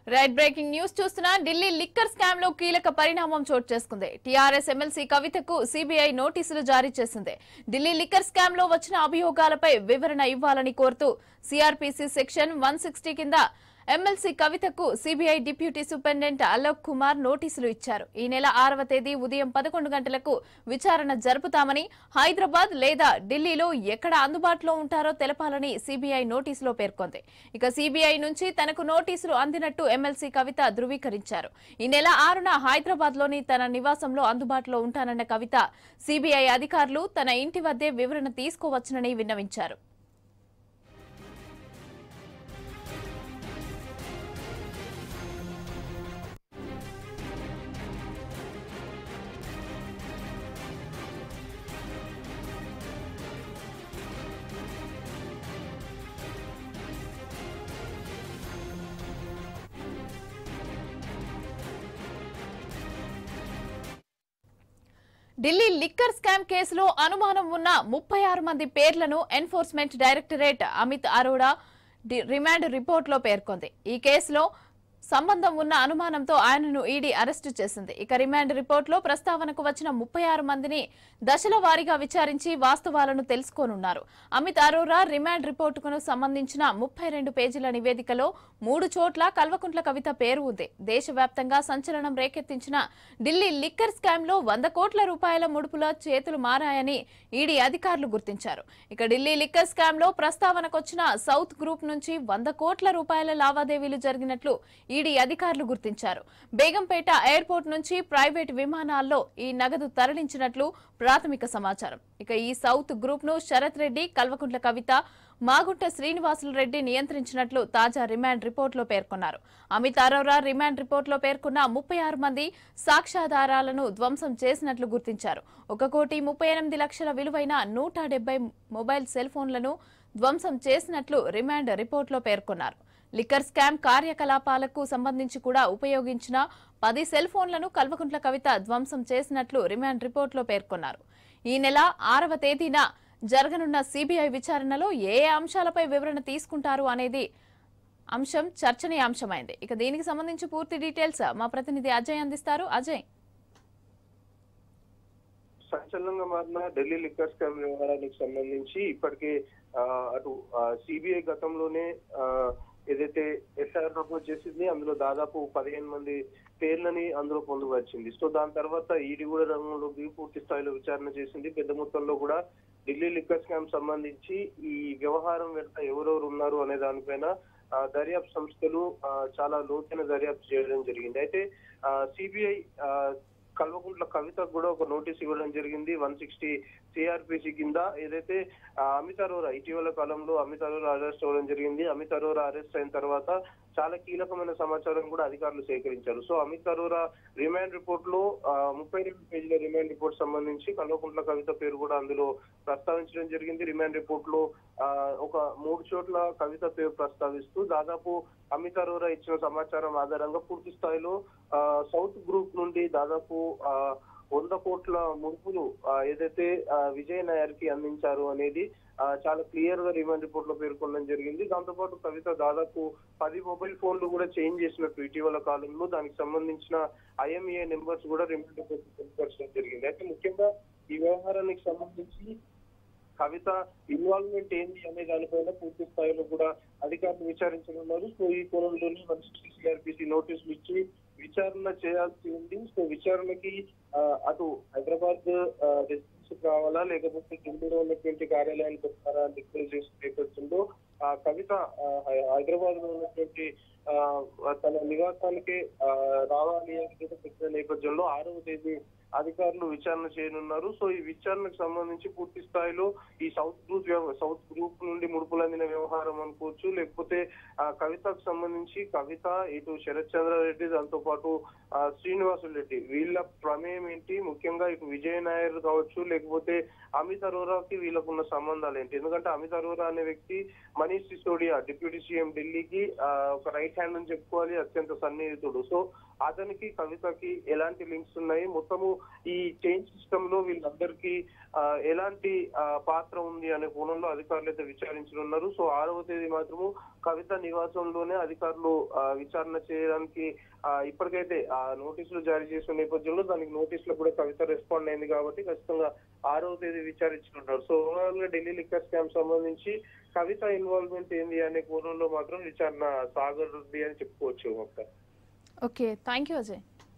right breaking news చూస్తున్నా Delhi liquor scam లో కీలక పరిణామం చోటు చేసుకుంది టీఆర్ఎస్ ఎమ్మెల్సీ కవితకు సిబిఐ నోటీసులు జారీ చేసింది ఢిల్లీ లిక్కర్ స్కామ్ లో వచ్చిన అభియోగాలపై వివరణ ఇవ్వాలని కోరుతూ సిఆర్పిసి సెక్షన్ వన్ సిక్స్టీ కింద ఎమ్మెల్సీ కవితకు CBI deputy superintendent Alok Kumar నోటీసులు ఇచ్చారు ఈ నెల ఆరవ తేదీ ఉదయం పదకొండు గంటలకు విచారణ జరుపుతామని హైదరాబాద్ లేదా ఢిల్లీలో ఎక్కడ అందుబాటులో ఉంటారో తెలపాలని సిబిఐ నోటీసులో పేర్కొంది ఇక సిబిఐ నుంచి తనకు నోటీసులు అందినట్టు ఎమ్మెల్సీ కవిత ధృవీకరించారు ఈ నెల ఆరున హైదరాబాద్ లోని తన నివాసంలో అందుబాటులో ఉంటానన్న కవిత సిబిఐ అధికారులు తన ఇంటి వద్దే వివరణ తీసుకోవచ్చునని విన్నవించారు ఢిల్లీ లిక్కర్ స్కామ్ కేసులో అనుమానం ఉన్న ముప్పై ఆరు మంది పేర్లను ఎన్ఫోర్స్మెంట్ డైరెక్టరేట్ అమిత్ అరోడా డి- రిమాండ్ రిపోర్టులో పేర్కొంది ఈ కేసులో సంబంధం ఉన్న అనుమానంతో ఆయనను ఈడీ అరెస్టు చేసింది ఇక రిమాండ్ రిపోర్టులో ప్రస్తావనకు వచ్చిన ముప్పై ఆరు మందిని దశల వారీగా విచారించి వాస్తవాలను తెలుసుకోనున్నారు అమిత్ అరోరా రిమాండ్ రిపోర్టుకు సంబంధించిన ముప్పై రెండు పేజీల నివేదికలో మూడు చోట్ల కల్వకుంట్ల కవిత పేరు ఉంది దేశవ్యాప్తంగా సంచలనం రేకెత్తించిన ఢిల్లీ లిక్కర్ స్కామ్ లో వంద కోట్ల రూపాయల ముడుపుల చేతులు మారాయని ఈడీ అధికారులు గుర్తించారు ఇక ఢిల్లీ లిక్కర్ స్కామ్ లో ప్రస్తావనకొచ్చిన సౌత్ గ్రూప్ నుంచి వంద కోట్ల రూపాయల లావాదేవీలు జరిగినట్లు ఈడీ అధికారులు గుర్తించారు బేగంపేట ఎయిర్పోర్ట్ నుంచి ప్రైవేట్ విమానాల్లో ఈ నగదు తరలించినట్లు ప్రాథమిక సమాచారం ఇక ఈ సౌత్ గ్రూప్ ను శరత్ రెడ్డి కల్వకుంట్ల కవిత మాగుంట శ్రీనివాసులు రెడ్డి నియంత్రించినట్లు తాజా రిమాండ్ రిపోర్టులో పేర్కొన్నారు అమిత్ అరోరా రిమాండ్ రిపోర్టులో పేర్కొన్న ముప్పై ఆరు మంది సాక్ష్యాధారాలను ధ్వంసం చేసినట్లు గుర్తించారు ఒక కోటి ముప్పై ఎనిమిది లక్షల విలువైన నూట డెబ్బై మొబైల్ సెల్ ఫోన్లను ధ్వంసం చేసినట్లు రిమాండ్ రిపోర్టులో పేర్కొన్నారు లిక్కర్ స్కామ్ కార్యకలాపాలకు సంబంధించి కూడా ఉపయోగించిన పది సెల్ ఫోన్లను కల్వకుంట్ల కవిత ధ్వంసం చేసినట్లు రిమాండ్ రిపోర్టులో పేర్కొన్నారు ఈ నెల ఆరవ తేదీన జరగనున్న సిబిఐ విచారణలో ఏ ఏ అంశాలపై వివరణ తీసుకుంటారు అనేది అంశం చర్చనీయాంశమైంది ఇక దీనికి సంబంధించి పూర్తి డీటెయిల్స్ మా ప్రతినిధి అజయ్ అందిస్తారు అజయ్ సంచలనంగా మారిన ఢిల్లీ లిక్కర్ స్కామ్ వ్యవహారానికి సంబంధించి ఇప్పటికే ఆ, అటు సిబిఐ గతంలోనే ఆ, ఏదైతే ఎస్ఐఆర్ నమోదు చేసింది అందులో దాదాపు పదిహేను మంది పేర్లని అందులో పొందుపరిచింది సో దాని తర్వాత ఈడీ కూడా రంగంలోకి పూర్తి స్థాయిలో విచారణ చేసింది పెద్ద మొత్తంలో కూడా ఢిల్లీ లిక్కర్ స్కామ్ సంబంధించి ఈ వ్యవహారం వెంట ఎవరెవరు ఉన్నారు అనే దానిపైన ఆ, దర్యాప్తు సంస్థలు ఆ, చాలా లోతైన దర్యాప్తు చేయడం జరిగింది అయితే సిబిఐ కల్వకుంట్ల కవితకు కూడా ఒక నోటీస్ ఇవ్వడం జరిగింది వన్ సిక్స్టీ సిఆర్పిసి కింద ఏదైతే ఆ, అమిత్ అరోరా ఇటీవల కాలంలో అమిత్ అరోరా అరెస్ట్ అవ్వడం జరిగింది అమిత్ అరోరా అరెస్ట్ అయిన తర్వాత చాలా కీలకమైన సమాచారం కూడా అధికారులు సేకరించారు so Amit Arora remand report లో ఆ, ముప్పై రెండు పేజీల రిమాండ్ రిపోర్ట్ సంబంధించి కల్వకుంట్ల కవిత పేరు కూడా అందులో ప్రస్తావించడం జరిగింది రిమాండ్ రిపోర్ట్ లో ఆ, ఒక మూడు చోట్ల కవిత పేరు ప్రస్తావిస్తూ దాదాపు అమిత్ అరోరా ఇచ్చిన సమాచారం ఆధారంగా పూర్తి స్థాయిలో ఆ, సౌత్ గ్రూప్ నుండి దాదాపు ఆ, వంద కోట్ల ముడుపులు ఆ, ఏదైతే ఆ, విజయ్ నాయర్ కి అందించారు అనేది ఆ, చాలా క్లియర్ గా రిమాండ్ రిపోర్ట్ లో పేర్కొనడం జరిగింది దాంతో పాటు కవిత దాదాపు పది మొబైల్ ఫోన్లు కూడా చేంజ్ చేసినట్టు ఇటీవల కాలంలో దానికి సంబంధించిన ఐఎంఏ నెంబర్స్ కూడా రిమాండ్ రిపోర్ట్ తెలియపరచడం జరిగింది అయితే ముఖ్యంగా ఈ వ్యవహారానికి సంబంధించి కవిత ఇన్వాల్వ్మెంట్ ఏంటి అనే దానిపైన పూర్తి స్థాయిలో కూడా అధికారులు విచారించనున్నారు సో ఈ కోణంలోనే వన్ సిక్స్టీ సిఆర్పిసి నోటీసులు ఇచ్చి విచారణ చేయాల్సి ఉంది సో విచారణకి ఆ, అటు హైదరాబాద్ రెసిడెన్స్ కావాలా లేకపోతే ఢిల్లీలో ఉన్నటువంటి కార్యాలయానికి వస్తారా అని డిక్లేర్ చేసిన నేపథ్యంలో ఆ కవిత ఆ, హై- హైదరాబాద్ లో ఉన్నటువంటి ఆ, తన నివాసానికి ఆ, రావాలి అని కూడా చెప్పిన నేపథ్యంలో ఆరవ తేదీ అధికారులు విచారణ చేయనున్నారు సో ఈ విచారణకు సంబంధించి పూర్తి స్థాయిలో ఈ సౌత్ గ్రూప్ వ్యవ- సౌత్ గ్రూప్ నుండి ముడుపులు అందిన వ్యవహారం అనుకోవచ్చు లేకపోతే ఆ కవితకు సంబంధించి కవిత ఇటు శరత్ చంద్రారెడ్డి దాంతో పాటు ఆ, శ్రీనివాసులు రెడ్డి వీళ్ళ ప్రమేయం ఏంటి ముఖ్యంగా ఇటు విజయ్ నాయర్ కావచ్చు లేకపోతే అమిత్ అరోరాకి వీళ్ళకున్న సంబంధాలు ఏంటి ఎందుకంటే అమిత్ అరోరా అనే వ్యక్తి మనీష్ సిసోడియా డిప్యూటీ సీఎం ఢిల్లీకి ఆ, ఒక రైట్ హ్యాండ్ అని చెప్పుకోవాలి అత్యంత సన్నిహితుడు సో అతనికి కవితకి ఎలాంటి లింక్స్ ఉన్నాయి మొత్తము ఈ చేంజ్ సిస్టమ్ లో వీళ్ళందరికీ ఆ, ఎలాంటి ఆ, పాత్ర ఉంది అనే కోణంలో అధికారులు అయితే విచారించనున్నారు సో ఆరవ తేదీ మాత్రము కవిత నివాసంలోనే అధికారులు ఆ, విచారణ చేయడానికి ఆ, ఇప్పటికైతే ఆ నోటీసులు జారీ చేసిన నేపథ్యంలో దానికి నోటీసులు కూడా కవిత రెస్పాండ్ అయింది కాబట్టి ఖచ్చితంగా ఆరవ తేదీ విచారించుకుంటారు సో ఓవరాల్ గా ఢిల్లీ లిక్కర్ స్కామ్ సంబంధించి కవిత ఇన్వాల్వ్మెంట్ ఏంది అనే కోణంలో మాత్రం విచారణ సాగరుంది అని చెప్పుకోవచ్చు మొత్తం ఓకే థ్యాంక్ యూ అజయ్